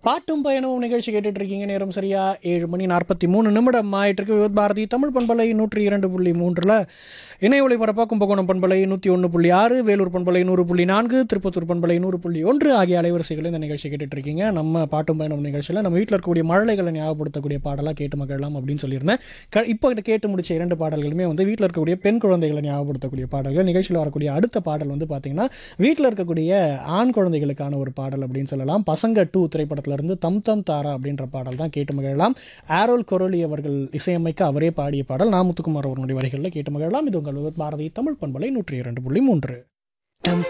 பாட்டும் பயணமும் நிகழ்ச்சி கேட்டுட்டு இருக்கீங்க நேரம் சரியா ஏழு மணி நாற்பத்தி மூணு நிமிடம் ஆயிட்டு இருக்கு விவத் பாரதி தமிழ் பண்பலை நூற்றி இரண்டு புள்ளி மூன்றில் இணைய ஒளிபரப்பாக கும்பகோணம் பண்பலை நூற்றி ஒன்று புள்ளி ஆறு வேலூர் பண்பலை நூறு புள்ளி நான்கு திருப்பத்தூர் பண்பலை நூறு புள்ளி ஒன்று ஆகிய அலைவரிசைகள் இந்த நிகழ்ச்சி கேட்டுட்டு இருக்கீங்க நம்ம பாட்டும் பயணம் நிகழ்ச்சியில் நம்ம வீட்டில் இருக்கக்கூடிய மழலைகளை ஞாபகப்படுத்தக்கூடிய பாடலாக கேட்டு மகிழலாம் அப்படின்னு சொல்லியிருந்தேன் க இப்போ கேட்டு முடிச்ச இரண்டு பாடல்களுமே வந்து வீட்டில் இருக்கக்கூடிய பெண் குழந்தைகளை ஞாபகப்படுத்தக்கூடிய பாடல்கள் நிகழ்ச்சியில் வரக்கூடிய அடுத்த பாடல் வந்து பார்த்தீங்கன்னா வீட்டில் இருக்கக்கூடிய ஆண் குழந்தைகளுக்கான ஒரு பாடல் அப்படின்னு சொல்லலாம் பசங்க டூ திரைப்படத்திலிருந்து தம் தம் தாரா அப்படின்ற பாடல் தான் கேட்டு மகிழலாம் ஆரோல் கொரோலி அவர்கள் இசையமைக்க அவரே பாடிய பாடல் நாமுத்துக்குமார் அவர்களுடைய வரிகளில் கேட்டு மகிழலாம் இது உங்கள் பாரதி தமிழ் பண்பலை நூற்றி இரண்டு புள்ளி மூன்று டம்